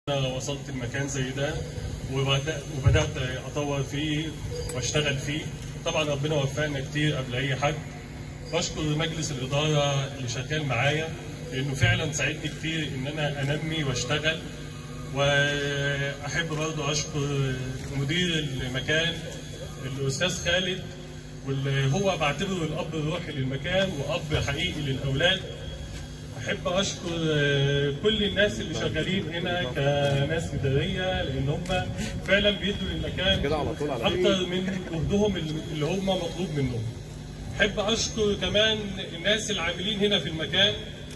أنا وصلت المكان زي ده وبدأ- وبدات اطور فيه واشتغل فيه طبعا ربنا وفقنا كتير قبل اي حد بشكر مجلس الاداره اللي شغال معايا لانه فعلا ساعدني كتير ان انا انمي واشتغل واحب برضه اشكر مدير المكان الاستاذ خالد واللي هو بعتبره الاب الروحي للمكان واب حقيقي للاولاد احب اشكر آه، كل الناس اللي شغالين هنا كناس اداريه لان هم فعلا بيدوا للمكان كده على طول على اكتر من جهدهم اللي اللي هم مطلوب منهم. احب اشكر كمان الناس العاملين هنا في المكان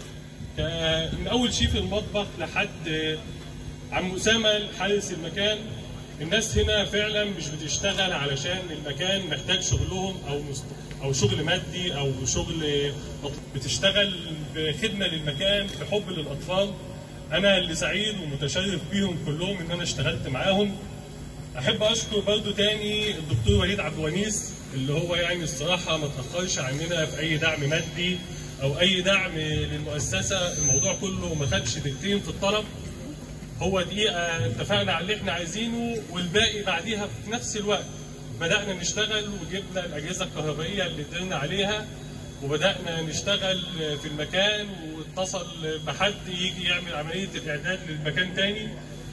ك- من اول شيف المطبخ لحد آه، عم اسامه حارس المكان الناس هنا فعلا مش بتشتغل علشان المكان محتاج شغلهم او مست... او شغل مادي او شغل بتشتغل بخدمه للمكان بحب للاطفال انا اللي سعيد ومتشرف بيهم كلهم ان انا اشتغلت معاهم احب اشكر برضو تاني الدكتور وليد عبد الونيس اللي هو يعني الصراحه ما تاخرش عننا في اي دعم مادي او اي دعم للمؤسسه الموضوع كله ما خدش دقيقتين في الطلب هو دقيقة اتفقنا على اللي احنا عايزينه والباقي بعديها في نفس الوقت بدأنا نشتغل وجبنا الأجهزة الكهربائية اللي قدرنا عليها وبدأنا نشتغل في المكان واتصل بحد يجي يعمل عملية الإعداد للمكان تاني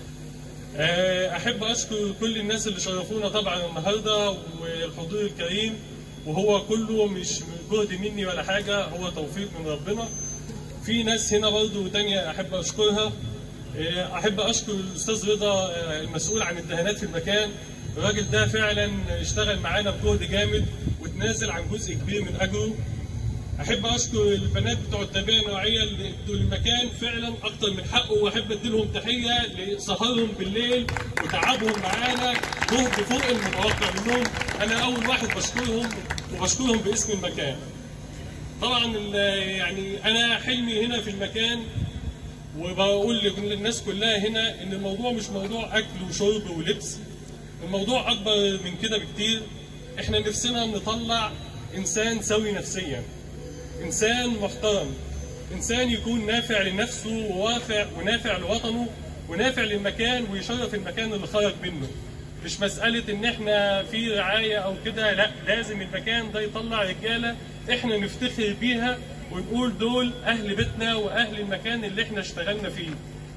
آه، أحب أشكر كل الناس اللي شرفونا طبعا النهاردة والحضور الكريم وهو كله مش جهد مني ولا حاجة هو توفيق من ربنا في ناس هنا برضو تانية أحب أشكرها آه، أحب أشكر الأستاذ رضا آه، المسؤول عن الدهانات في المكان الراجل ده فعلا اشتغل معانا بجهد جامد وتنازل عن جزء كبير من أجره احب اشكر البنات بتوع التربيه النوعيه اللي ادوا المكان فعلا اكتر من حقه واحب اديلهم تحيه لسهرهم بالليل وتعبهم معانا جهد فوق المتوقع منهم انا اول واحد بشكرهم وبشكرهم باسم المكان طبعا ال- يعني انا حلمي هنا في المكان وبقول للناس كلها هنا ان الموضوع مش موضوع اكل وشرب ولبس الموضوع اكبر من كده بكتير احنا نفسنا نطلع انسان سوي نفسيا انسان محترم انسان يكون نافع لنفسه ووافع ونافع لوطنه ونافع للمكان ويشرف المكان اللي خرج منه مش مسألة إن إحنا في رعاية أو كده، لا لازم المكان ده يطلع رجالة إحنا نفتخر بيها ونقول دول أهل بيتنا وأهل المكان اللي إحنا اشتغلنا فيه.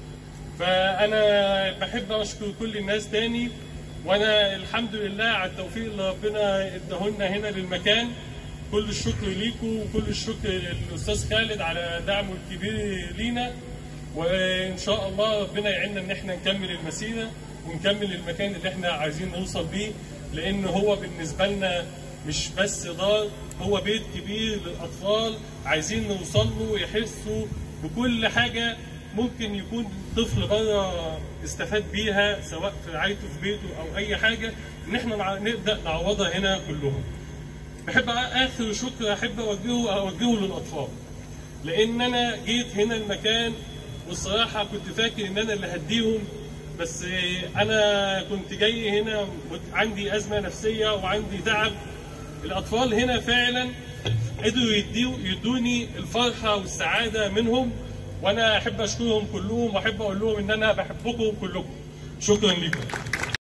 فانا بحب اشكر كل الناس تاني وانا الحمد لله على التوفيق اللي ربنا اداهولنا هنا للمكان كل الشكر ليكم وكل الشكر للاستاذ خالد على دعمه الكبير لينا وان شاء الله ربنا يعيننا ان احنا نكمل المسيره ونكمل المكان اللي احنا عايزين نوصل بيه لان هو بالنسبه لنا مش بس دار هو بيت كبير للاطفال عايزين نوصل له يحسوا بكل حاجه ممكن يكون طفل بره استفاد بيها سواء في رعايته في بيته او اي حاجه ان احنا نع- نبدا نعوضها هنا كلهم. بحب اخر شكر احب اوجهه اوجهه للاطفال. لان انا جيت هنا المكان والصراحه كنت فاكر ان انا اللي هديهم بس انا كنت جاي هنا مت- عندي ازمه نفسيه وعندي تعب الاطفال هنا فعلا قدروا يديو يدوني الفرحه والسعاده منهم وانا احب اشكرهم كلهم واحب اقول لهم ان انا بحبكم كلكم شكرا لكم